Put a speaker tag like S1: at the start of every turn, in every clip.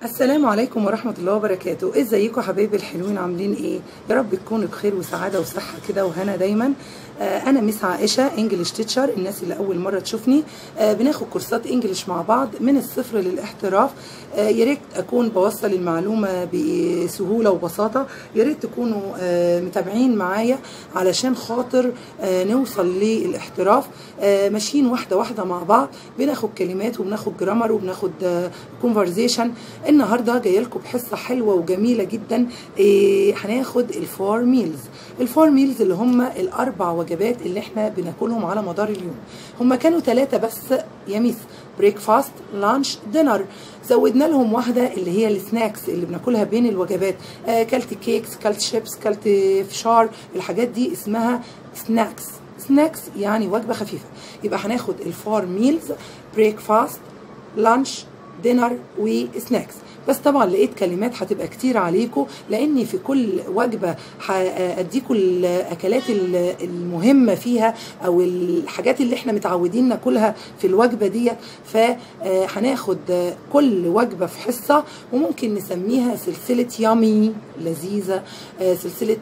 S1: السلام عليكم ورحمة الله وبركاته ازيكم حبايبي الحلوين عاملين ايه يا رب تكونوا بخير وسعادة وصحة كده وهنا دايما آه انا مس عائشة انجلش تيتشر الناس اللي اول مرة تشوفني آه بناخد كورسات انجلش مع بعض من الصفر للاحتراف آه يا ريت اكون بوصل المعلومة بسهولة وبساطة يا ريت تكونوا آه متابعين معايا علشان خاطر آه نوصل للاحتراف آه ماشيين واحدة واحدة مع بعض بناخد كلمات وبناخد جرامر وبناخد كونفرزيشن النهارده جايه لكم بحصه حلوه وجميله جدا إيه هناخد الفور ميلز الفور ميلز اللي هم الاربع وجبات اللي احنا بناكلهم على مدار اليوم هم كانوا ثلاثه بس يا ميس بريك فاست لانش دينر زودنا لهم واحده اللي هي السناكس اللي بناكلها بين الوجبات آه كلت كيكس كلت شيبس كلت فشار الحاجات دي اسمها سناكس سناكس يعني وجبه خفيفه يبقى هناخد الفور ميلز بريك فاست لانش دينر وسناكس بس طبعا لقيت كلمات هتبقى كتير عليكم لاني في كل وجبه هاديكم الاكلات المهمه فيها او الحاجات اللي احنا متعودين ناكلها في الوجبه دي فهناخد كل وجبه في حصه وممكن نسميها سلسله يامي لذيذه سلسله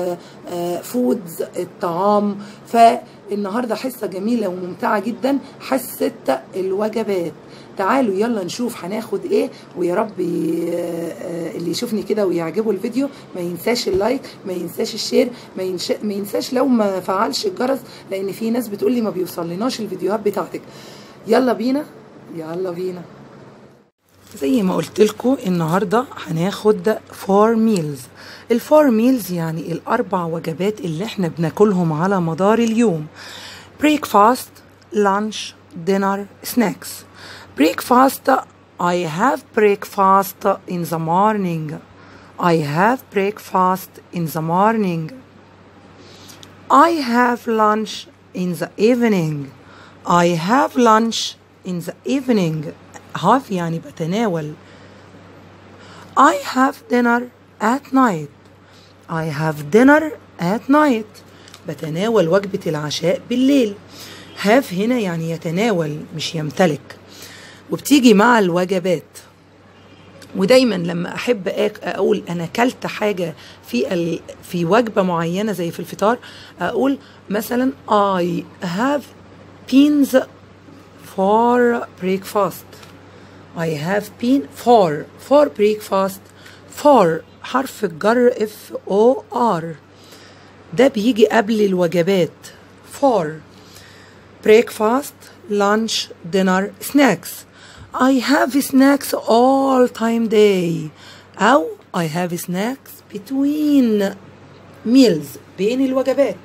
S1: فودز الطعام فالنهارده حصه جميله وممتعه جدا حصه الوجبات تعالوا يلا نشوف هناخد ايه ويا رب اللي يشوفني كده ويعجبه الفيديو ما ينساش اللايك ما ينساش الشير ما, ينش... ما ينساش لو ما فعلش الجرس لان في ناس بتقول لي ما بيوصلناش الفيديوهات بتاعتك يلا بينا يلا بينا زي ما قلت لكم النهارده هناخد فور ميلز الفور ميلز يعني الاربع وجبات اللي احنا بناكلهم على مدار اليوم بريكفاست لانش دينر سناكس breakfast I have breakfast in the morning I have breakfast in the morning I have lunch in the evening I have lunch in the evening have يعني بتناول I have dinner at night I have dinner at night بتناول وجبة العشاء بالليل have هنا يعني يتناول مش يمتلك وبتيجي مع الوجبات ودايما لما احب اقول انا اكلت حاجه في ال... في وجبه معينه زي في الفطار اقول مثلا I have beans for breakfast I have been for for breakfast for حرف الجر F O R ده بيجي قبل الوجبات for breakfast lunch dinner snacks I have snacks all time day أو I have snacks between meals بين الوجبات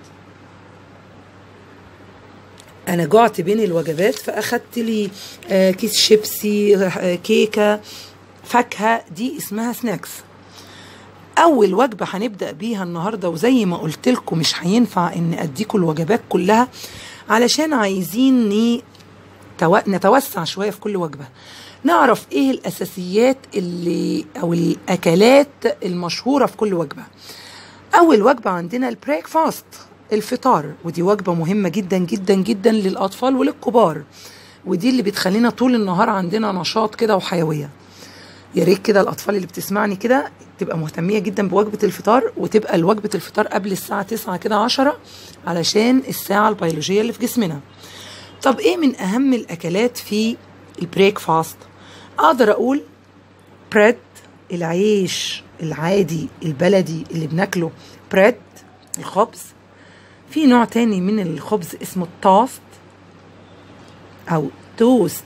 S1: أنا جعت بين الوجبات فأخدت لي كيس شيبسي كيكة فاكهة دي اسمها سناكس أول وجبة هنبدأ بيها النهاردة وزي ما قلت لكم مش هينفع إن أديكم الوجبات كلها علشان عايزين نتوسع شوية في كل وجبة نعرف ايه الاساسيات اللي او الاكلات المشهوره في كل وجبه اول وجبه عندنا البريك فاست الفطار ودي وجبه مهمه جدا جدا جدا للاطفال وللكبار ودي اللي بتخلينا طول النهار عندنا نشاط كده وحيويه يا ريت كده الاطفال اللي بتسمعني كده تبقى مهتميه جدا بوجبه الفطار وتبقى وجبه الفطار قبل الساعه 9 كده 10 علشان الساعه البيولوجيه اللي في جسمنا طب ايه من اهم الاكلات في البريك فاست اقدر اقول بريد العيش العادي البلدي اللي بناكله بريد الخبز في نوع تاني من الخبز اسمه التوست او توست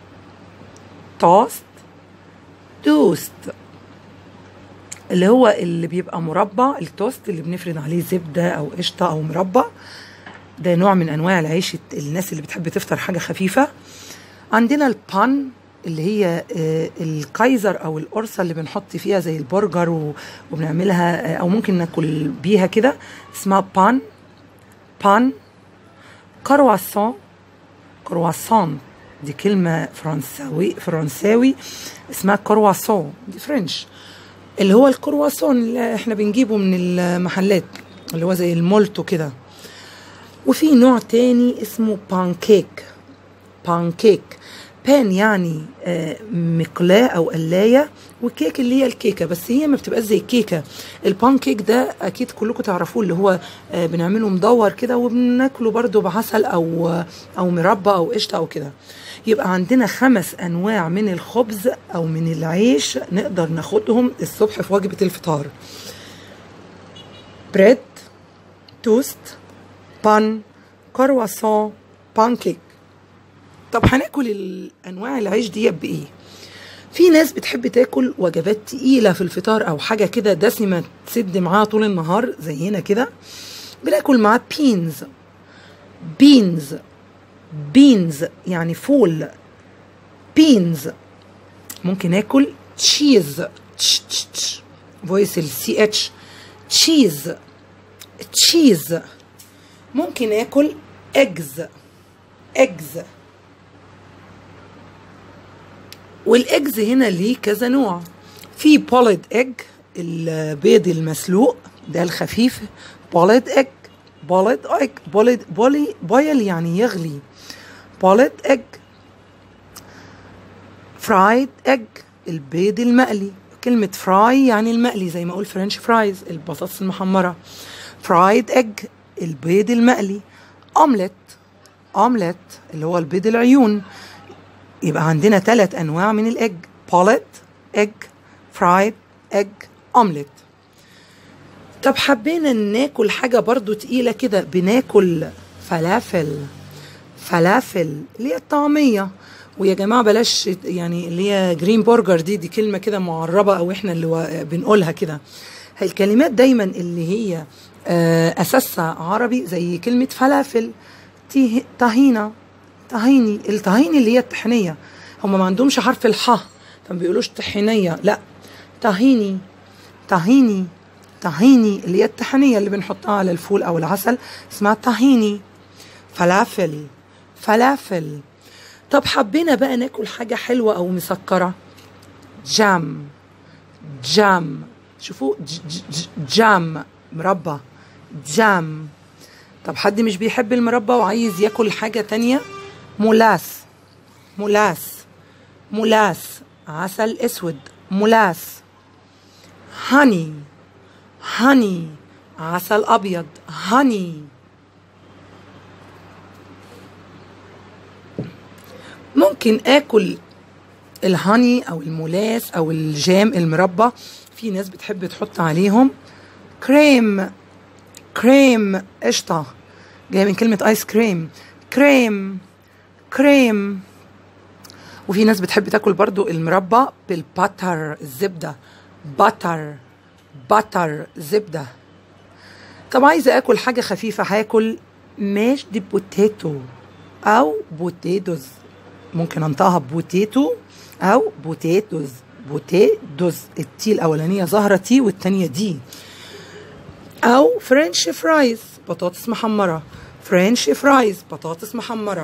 S1: توست توست اللي هو اللي بيبقى مربع التوست اللي بنفرد عليه زبدة أو قشطة أو مربى ده نوع من أنواع العيش الناس اللي بتحب تفطر حاجة خفيفة عندنا البان اللي هي الكايزر او القرصه اللي بنحط فيها زي البرجر وبنعملها او ممكن ناكل بيها كده اسمها بان بان كرواسون كرواسون دي كلمة فرنساوي فرنساوي اسمها كرواسون دي فرنش اللي هو الكرواسون اللي احنا بنجيبه من المحلات اللي هو زي المولتو كده وفي نوع تاني اسمه بانكيك بانكيك بان يعني آه، مقلاة او قلاية وكيك اللي هي الكيكة بس هي ما بتبقاش زي الكيكة البان كيك ده اكيد كلكم تعرفوه اللي هو آه، بنعمله مدور كده وبناكله برضو بعسل او او مربى او قشطة او كده يبقى عندنا خمس انواع من الخبز او من العيش نقدر ناخدهم الصبح في وجبة الفطار بريد توست بان كرواسون بانكيك طب هناكل الانواع العيش دي بايه في ناس بتحب تاكل وجبات تقيلة في الفطار أو حاجة كده دسمة تسد معاها طول النهار زينا كده بناكل معاه بينز بينز بينز يعني فول بينز ممكن اكل تشيز تش تش تش فويس السي اتش تشيز تشيز ممكن اكل اجز اجز والاجز هنا ليه كذا نوع في بوليد ايج البيض المسلوق ده الخفيف بوليد ايج بوليد ايج بوليد بولي بويل يعني يغلي بوليد ايج فرايد ايج البيض المقلي كلمة فراي يعني المقلي زي ما اقول فرنش فرايز البطاطس المحمرة فرايد ايج البيض المقلي اومليت اومليت اللي هو البيض العيون يبقى عندنا ثلاث انواع من الاج بوليت اج فرايد اج اومليت طب حبينا ناكل حاجه برضو تقيله كده بناكل فلافل فلافل اللي هي الطعميه ويا جماعه بلاش يعني اللي هي جرين برجر دي دي كلمه كده معربه او احنا اللي و- بنقولها كده هي الكلمات دايما اللي هي آه، اساسها عربي زي كلمه فلافل تيه- طحينه طحيني الطحيني اللي هي الطحينيه هم ما عندهمش حرف الح فما بيقولوش طحينيه لا طحيني طحيني طحيني اللي هي الطحينيه اللي بنحطها على الفول او العسل اسمها طحيني فلافل فلافل طب حبينا بقى ناكل حاجه حلوه او مسكره جام جام شوفوا ج- ج- ج- جام مربى جام طب حد مش بيحب المربى وعايز ياكل حاجة تانية مولاس مولاس مولاس عسل اسود مولاس هاني هاني عسل ابيض هاني ممكن اكل الهاني او المولاس او الجام المربى في ناس بتحب تحط عليهم كريم كريم قشطة جاية من كلمة ايس كريم كريم كريم وفي ناس بتحب تاكل برضو المربى بالباتر الزبدة باتر باتر زبدة طب عايزة اكل حاجة خفيفة هاكل ماش دي بوتيتو او بوتيتوز ممكن انطقها بوتيتو او بوتيتوز بوتيتوز التي الاولانية ظاهرة تي والتانية دي او فرنش فرايز بطاطس محمرة فرنش فرايز بطاطس محمرة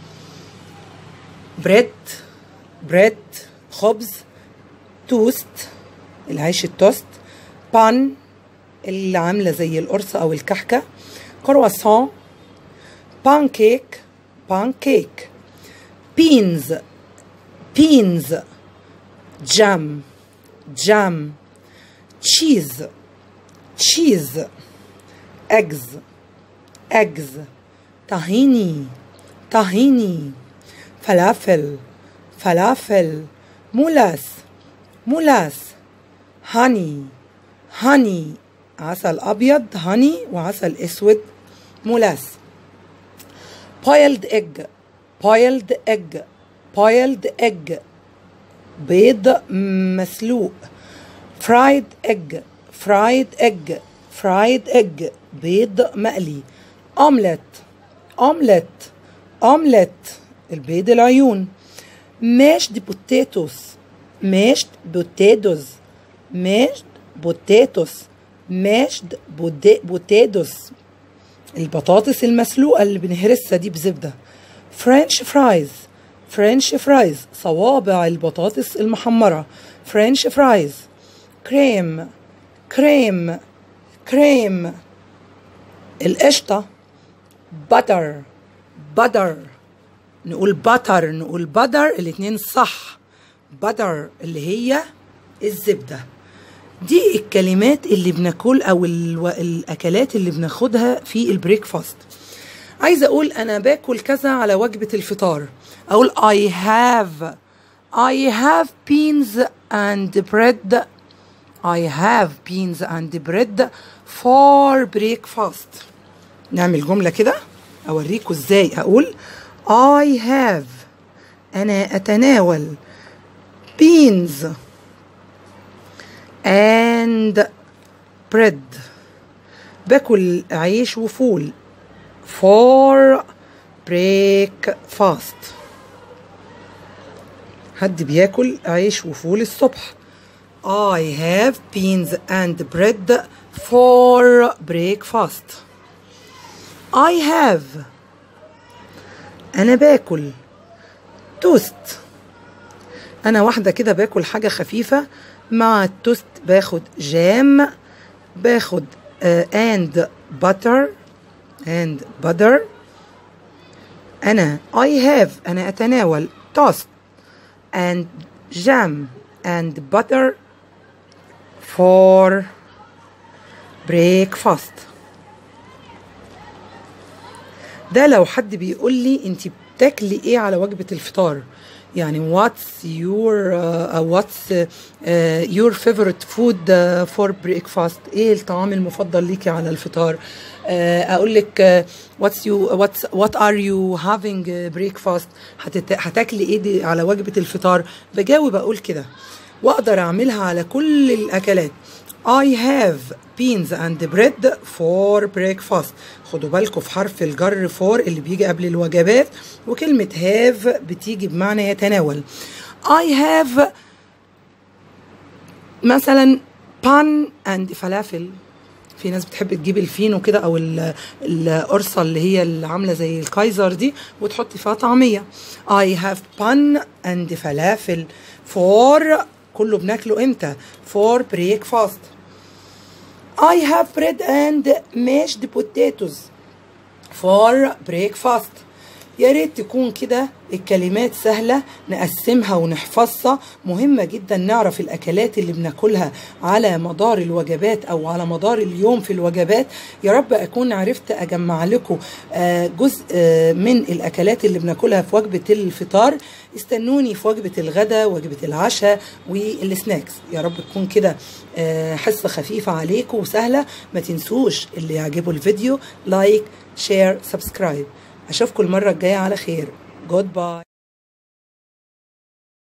S1: بريد بريد خبز توست العيش التوست بان اللي عاملة زي القرص أو الكحكة كرواسون بان كيك بان كيك بينز بينز جام جام تشيز تشيز eggs eggs طهيني طهيني فلافل فلافل مولاس مولاس هاني هاني عسل أبيض هاني وعسل أسود مولاس boiled egg boiled egg boiled egg بيض مسلوق fried egg fried egg fried egg بيض مقلي اومليت اومليت اومليت البيض العيون mashed potatoes mashed potatoes mashed potatoes mashed potatoes البطاطس المسلوقة اللي بنهرسها دي بزبدة فرنش فرايز فرنش فرايز صوابع البطاطس المحمرة فرنش فرايز كريم كريم كريم القشطة بتر بتر نقول باتر نقول بدر الاتنين صح بدر اللي هي الزبدة دي الكلمات اللي بناكل او الو... الاكلات اللي بناخدها في البريكفاست عايزه اقول انا باكل كذا على وجبه الفطار اقول I have I have beans and bread I have beans and bread for breakfast نعمل جملة كده أوريكم إزاي أقول I have أنا أتناول beans and bread باكل عيش وفول for breakfast حد بياكل عيش وفول الصبح I have beans and bread for breakfast I have أنا باكل توست أنا واحدة كده باكل حاجة خفيفة مع التوست باخد جام باخد uh, and butter and butter أنا I have أنا أتناول توست and jam and butter for breakfast ده لو حد بيقول لي انت بتاكلي ايه على وجبه الفطار يعني what's your uh, what's uh, your favorite food uh, for breakfast ايه الطعام المفضل ليكي على الفطار uh, اقول لك uh, what's you what's what are you having uh, breakfast هتت... هتاكلي ايه دي على وجبه الفطار بجاوب اقول كده واقدر اعملها على كل الاكلات I have beans and bread for breakfast خدوا بالكم في حرف الجر for اللي بيجي قبل الوجبات وكلمة have بتيجي بمعنى يتناول I have مثلا بان and فلافل في ناس بتحب تجيب الفينو كده او القرصه اللي هي اللي عامله زي الكايزر دي وتحطي فيها طعميه I have بان and فلافل for كله بناكله امتى for breakfast I have bread and mashed potatoes for breakfast يا ريت تكون كده الكلمات سهلة نقسمها ونحفظها مهمة جدا نعرف الأكلات اللي بناكلها على مدار الوجبات أو على مدار اليوم في الوجبات يا رب أكون عرفت أجمع لكم جزء من الأكلات اللي بناكلها في وجبة الفطار استنوني في وجبة الغداء وجبة العشاء والسناكس يا رب تكون كده حصة خفيفة عليكم وسهلة ما تنسوش اللي يعجبه الفيديو لايك شير سبسكرايب اشوفكم المره الجايه على خير جود باي